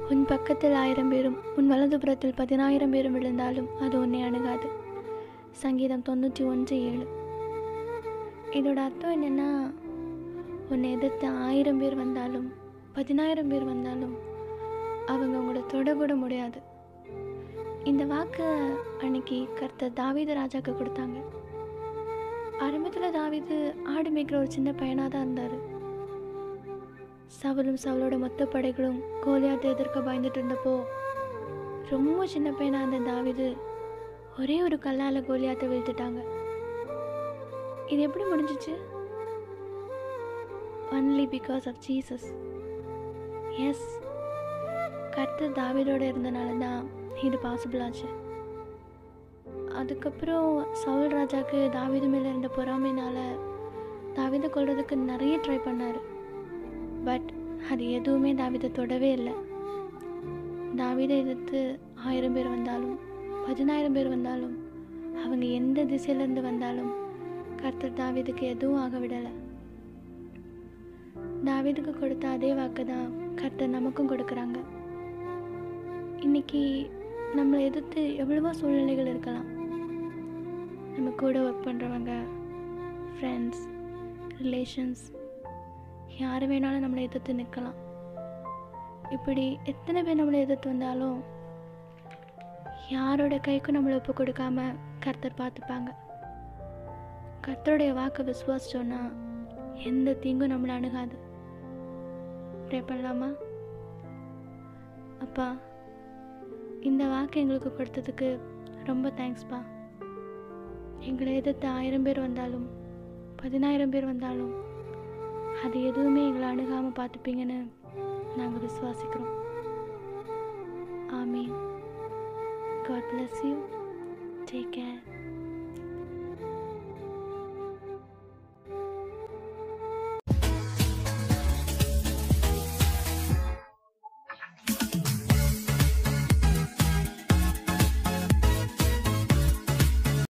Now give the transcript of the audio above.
உன் பக்கத்தில் ஆயிரம் பேரும் உன் வலதுபுறத்தில் பதினாயிரம் பேரும் விழுந்தாலும் அது உன்னை அணுகாது சங்கீதம் தொண்ணூற்றி ஒன்று ஏழு இதோட அர்த்தம் என்னென்னா உன்னை எதிர்த்து ஆயிரம் பேர் வந்தாலும் பதினாயிரம் பேர் வந்தாலும் அவங்க உங்களை தொடக்கூட முடியாது இந்த வாக்கு அன்னைக்கு கர்த்தர் தாவீது ராஜாக்கு கொடுத்தாங்க ஆரம்பத்தில் தாவீது ஆடு மேய்க்கிற ஒரு சின்ன பையனாக தான் இருந்தார் சவுலும் சவுலோட மொத்த படைகளும் கோலியாத்தை எதிர்க்க பயந்துட்டு இருந்தப்போ ரொம்ப சின்ன பையனாக இருந்த தாவீது ஒரே ஒரு கல்லால் கோலியாத்தை வீழ்த்திட்டாங்க இது எப்படி முடிஞ்சிச்சு ஒன்லி பிகாஸ் ஆஃப் ஜீசஸ் எஸ் கர்த்தர் தாவீதோட இருந்தனால தான் இது பாசிபிள் ஆச்சு அதுக்கப்புறம் சவுல் ராஜாக்கு தாவீது மேலே இருந்த பொறாமைனால தாவீதை கொல்றதுக்கு நிறைய ட்ரை பண்ணார் பட் அது எதுவுமே தாவீதை தொடவே இல்லை தாவீதை எதிர்த்து ஆயிரம் பேர் வந்தாலும் பதினாயிரம் பேர் வந்தாலும் அவங்க எந்த திசையிலேருந்து வந்தாலும் கர்த்தர் தாவீதுக்கு எதுவும் ஆக விடலை தாவீதுக்கு கொடுத்த அதே வாக்கு தான் கர்த்தர் நமக்கும் கொடுக்குறாங்க இன்னைக்கு நம்மளை எதிர்த்து எவ்வளவோ சூழ்நிலைகள் இருக்கலாம் நம்ம கூட ஒர்க் பண்ணுறவங்க ஃப்ரெண்ட்ஸ் ரிலேஷன்ஸ் யார் வேணாலும் நம்மளை எதிர்த்து நிற்கலாம் இப்படி எத்தனை பேர் நம்மளை எதிர்த்து வந்தாலும் யாரோட கைக்கும் நம்மளை ஒப்பு கொடுக்காம கர்த்தர் பார்த்துப்பாங்க கர்த்தருடைய வாக்கை விசுவாசிச்சோன்னா எந்த தீங்கும் நம்மளை அணுகாது ப்ரே பண்ணலாமா அப்பா இந்த வாக்கு எங்களுக்கு கொடுத்ததுக்கு ரொம்ப தேங்க்ஸ்ப்பா எங்களை எதிர்த்து ஆயிரம் பேர் வந்தாலும் பதினாயிரம் பேர் வந்தாலும் அது எதுவுமே எங்களை அணுகாமல் பார்த்துப்பீங்கன்னு நாங்கள் விசுவாசிக்கிறோம் ஆமீன் God bless you take care